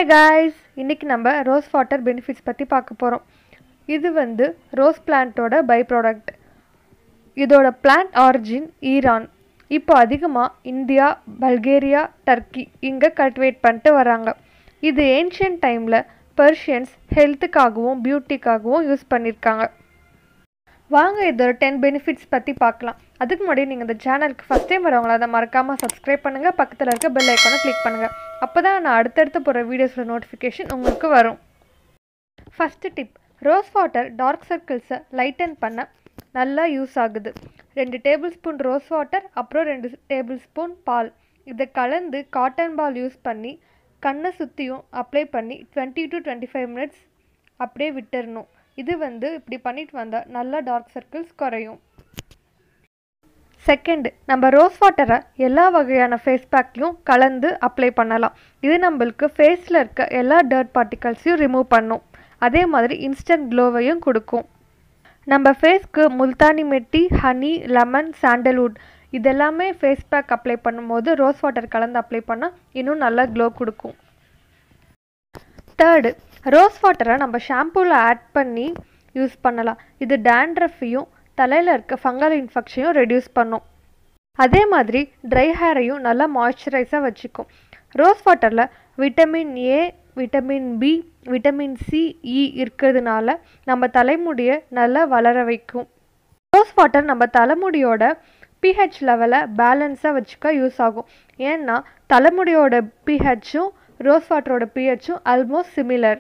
guys இன்னைக்கு நம்ம rose water benefits பற்றி பார்க்க போகிறோம் இது வந்து ரோஸ் பிளான்ட்டோட பை ப்ராடக்ட் இதோட பிளான்ட் ஆரிஜின் ஈரான் இப்போ அதிகமாக இந்தியா பல்கேரியா டர்க்கி இங்கே கல்டிவேட் பண்ணிட்டு வராங்க இது ஏன்ஷியன்ட் டைமில் பர்ஷியன்ஸ் ஹெல்த்துக்காகவும் பியூட்டிக்காகவும் யூஸ் பண்ணியிருக்காங்க வாங்க இதோட டென் பெனிஃபிட்ஸ் பற்றி பார்க்கலாம் அதுக்கு முன்னாடி நீங்கள் இந்த சேனலுக்கு ஃபஸ்ட் டைம் வரவங்களா அதை மறக்காமல் சப்ஸ்கிரைப் பண்ணுங்கள் பக்கத்தில் இருக்க பெல் ஐக்கானை கிளிக் பண்ணுங்கள் அப்போ தான் நான் அடுத்தடுத்து போகிற வீடியோஸோட நோட்டிஃபிகேஷன் உங்களுக்கு வரும் first dip rose water dark சர்க்கிள்ஸை லைட்டன் பண்ண நல்லா யூஸ் ஆகுது ரெண்டு டேபிள் ஸ்பூன் ரோஸ் வாட்டர் அப்புறம் ரெண்டு டேபிள் ஸ்பூன் பால் இதை கலந்து காட்டன் பால் யூஸ் பண்ணி கண்ணை சுற்றியும் அப்ளை பண்ணி twenty to twenty five minutes அப்படியே விட்டுறணும் இது வந்து இப்படி பண்ணிட்டு வந்தால் நல்லா டார்க் சர்க்கிள்ஸ் குறையும் செகண்ட் நம்ம ரோஸ் வாட்டரை எல்லா வகையான ஃபேஸ் பேக்லையும் கலந்து அப்ளை பண்ணலாம் இது நம்மளுக்கு ஃபேஸில் இருக்க எல்லா டர்ட் பார்ட்டிகல்ஸையும் ரிமூவ் பண்ணும் அதே மாதிரி இன்ஸ்டன்ட் க்ளோவையும் கொடுக்கும் நம்ம ஃபேஸ்க்கு multani mitti honey lemon sandalwood இதெல்லாமே ஃபேஸ் பேக் அப்ளை பண்ணும்போது ரோஸ் வாட்டர் கலந்து அப்ளை பண்ணால் இன்னும் நல்லா க்ளோ கொடுக்கும் தேர்டு ரோஸ் வாட்டரை நம்ம ஷாம்பூவில் ஆட் பண்ணி யூஸ் பண்ணலாம் இது டேண்ட்ரஃபையும் தலையில் இருக்க ஃபங்கல் இன்ஃபெக்ஷனையும் ரெடியூஸ் பண்ணும் அதே மாதிரி ட்ரை ஹேரையும் நல்லா மாய்ஸ்சரைஸாக வச்சுக்கும் ரோஸ் வாட்டரில் vitamin A vitamin B vitamin C E இருக்கிறதுனால நம்ம தலைமுடியை நல்லா வளர வைக்கும் ரோஸ் வாட்டர் நம்ம தலைமுடியோட பிஹெச் லெவலை பேலன்ஸாக வச்சுக்க யூஸ் ஆகும் ஏன்னா தலைமுடியோட பிஹெச்சும் ரோஸ் வாட்டரோட பிஹெச்சும் ஆல்மோஸ்ட் சிமிலர்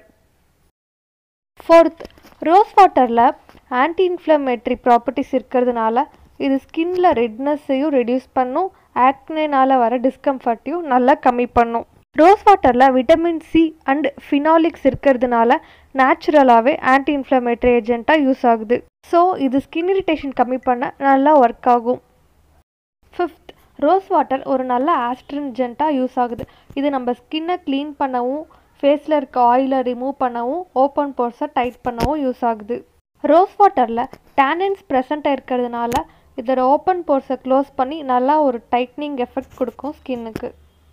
ஃபோர்த் ரோஸ் வாட்டரில் ஆன்டி இன்ஃப்ளமேட்ரி ப்ராப்பர்ட்டிஸ் இருக்கிறதுனால இது ஸ்கின்ல ரெட்னஸையும் ரெடியூஸ் பண்ணும் ஆக்னேனால் வர டிஸ்கம்ஃபர்ட்டையும் நல்லா கம்மி பண்ணும் ரோஸ் வாட்டரில் விட்டமின் சி அண்ட் ஃபினாலிக்ஸ் இருக்கிறதுனால நேச்சுரலாகவே ஆன்டி இன்ஃப்ளமேட்ரி ஏஜெண்ட்டாக யூஸ் ஆகுது ஸோ இது ஸ்கின் இரிட்டேஷன் கம்மி பண்ண நல்லா ஒர்க் ஆகும் ஃபிஃப்த் ரோஸ் வாட்டர் ஒரு நல்ல ஆஸ்ட்ரின்ஜென்ட்டாக யூஸ் ஆகுது இது நம்ம ஸ்கின்னை க்ளீன் பண்ணவும் ஃபேஸில் இருக்க ஆயிலை ரிமூவ் பண்ணவும் ஓப்பன் போர்ஸை டைட் பண்ணவும் யூஸ் ஆகுது ரோஸ் வாட்டரில் டேனின்ஸ் ப்ரெசண்ட்டாக இருக்கிறதுனால இதோட ஓப்பன் போர்ஸை க்ளோஸ் பண்ணி நல்லா ஒரு டைட்னிங் எஃபெக்ட் கொடுக்கும் ஸ்கின்னுக்கு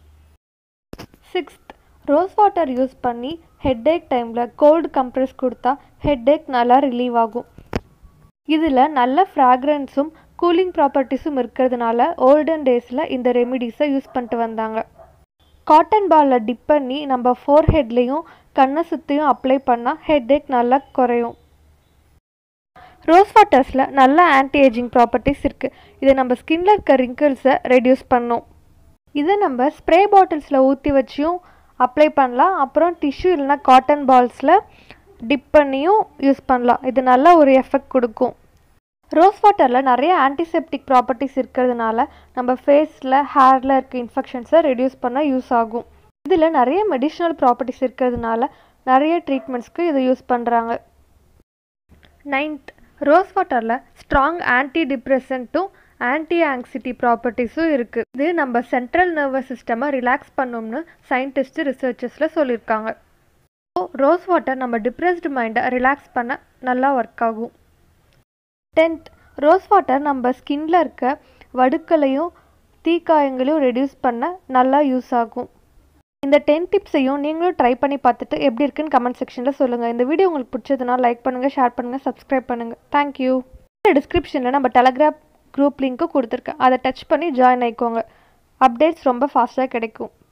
சிக்ஸ்த் ரோஸ் வாட்டர் யூஸ் பண்ணி ஹெட்டேக் டைமில் கோல்டு கம்ப்ரெஸ் கொடுத்தா ஹெட்டேக் நல்லா ரிலீவ் ஆகும் இதில் நல்ல ஃப்ராக்ரன்ஸும் கூலிங் ப்ராப்பர்ட்டிஸும் இருக்கிறதுனால ஓல்டன் டேஸில் இந்த ரெமிடிஸை யூஸ் பண்ணிட்டு வந்தாங்க காட்டன் பாலில் டிப் பண்ணி நம்ம ஃபோர் ஹெட்லேயும் கண்ணை சுற்றியும் அப்ளை பண்ணால் ஹெட்டேக் நல்லா குறையும் ரோஸ் வாட்டர்ஸில் நல்ல ஆன்டி ஏஜிங் ப்ராப்பர்ட்டிஸ் இருக்குது இது நம்ம ஸ்கின்ல இருக்க ரிங்கிள்ஸை ரெடியூஸ் பண்ணும் இதை நம்ம ஸ்ப்ரே பாட்டில்ஸில் ஊற்றி வச்சியும் அப்ளை பண்ணலாம் அப்புறம் டிஷ்யூ இல்லைனா காட்டன் பால்ஸில் டிப் பண்ணியும் யூஸ் பண்ணலாம் இது நல்ல ஒரு எஃபெக்ட் கொடுக்கும் ரோஸ் வாட்டரில் நிறைய ஆன்டிசெப்டிக் ப்ராப்பர்ட்டிஸ் இருக்கிறதுனால நம்ம ஃபேஸில் ஹேரில் இருக்க இன்ஃபெக்ஷன்ஸை ரெடியூஸ் பண்ண யூஸ் ஆகும் இதில் நிறைய மெடிஷனல் ப்ராப்பர்ட்டிஸ் இருக்கிறதுனால நிறைய ட்ரீட்மெண்ட்ஸ்க்கு இதை யூஸ் பண்ணுறாங்க நைன்த் ரோஸ் வாட்டரில் ஸ்ட்ராங் ஆன்டி டிப்ரெசண்ட்டும் ஆன்டி ஆங்ஸிட்டி ப்ராப்பர்ட்டிஸும் இருக்குது இது நம்ம சென்ட்ரல் நர்வஸ் சிஸ்டமை ரிலாக்ஸ் பண்ணோம்னு சயின்டிஸ்ட்டு ரிசர்ச்சர்ஸில் சொல்லியிருக்காங்க ஸோ ரோஸ் வாட்டர் நம்ம டிப்ரெஸ்டு மைண்டை ரிலாக்ஸ் பண்ண நல்லா ஒர்க் ஆகும் டென்த் ரோஸ் வாட்டர் நம்ம ஸ்கின்ல இருக்க வடுக்களையும் தீக்காயங்களையும் ரெடியூஸ் பண்ண நல்லா யூஸ் ஆகும் இந்த டென் டிப்ஸையும் நீங்களும் ட்ரை பண்ணி பார்த்துட்டு எப்படி இருக்குன்னு கமெண்ட் செக்ஷனில் சொல்லுங்கள் இந்த வீடியோ உங்களுக்கு பிடிச்சதுன்னா லைக் பண்ணுங்கள் ஷேர் பண்ணுங்கள் சப்ஸ்கிரைப் பண்ணுங்கள் தேங்க்யூ டிஸ்கிரிப்ஷனில் நம்ம டெலகிராம் குரூப் லிங்க்கும் கொடுத்துருக்கேன் அதை டச் பண்ணி ஜாயின் ஆயிக்கோங்க அப்டேட்ஸ் ரொம்ப ஃபாஸ்ட்டாக கிடைக்கும்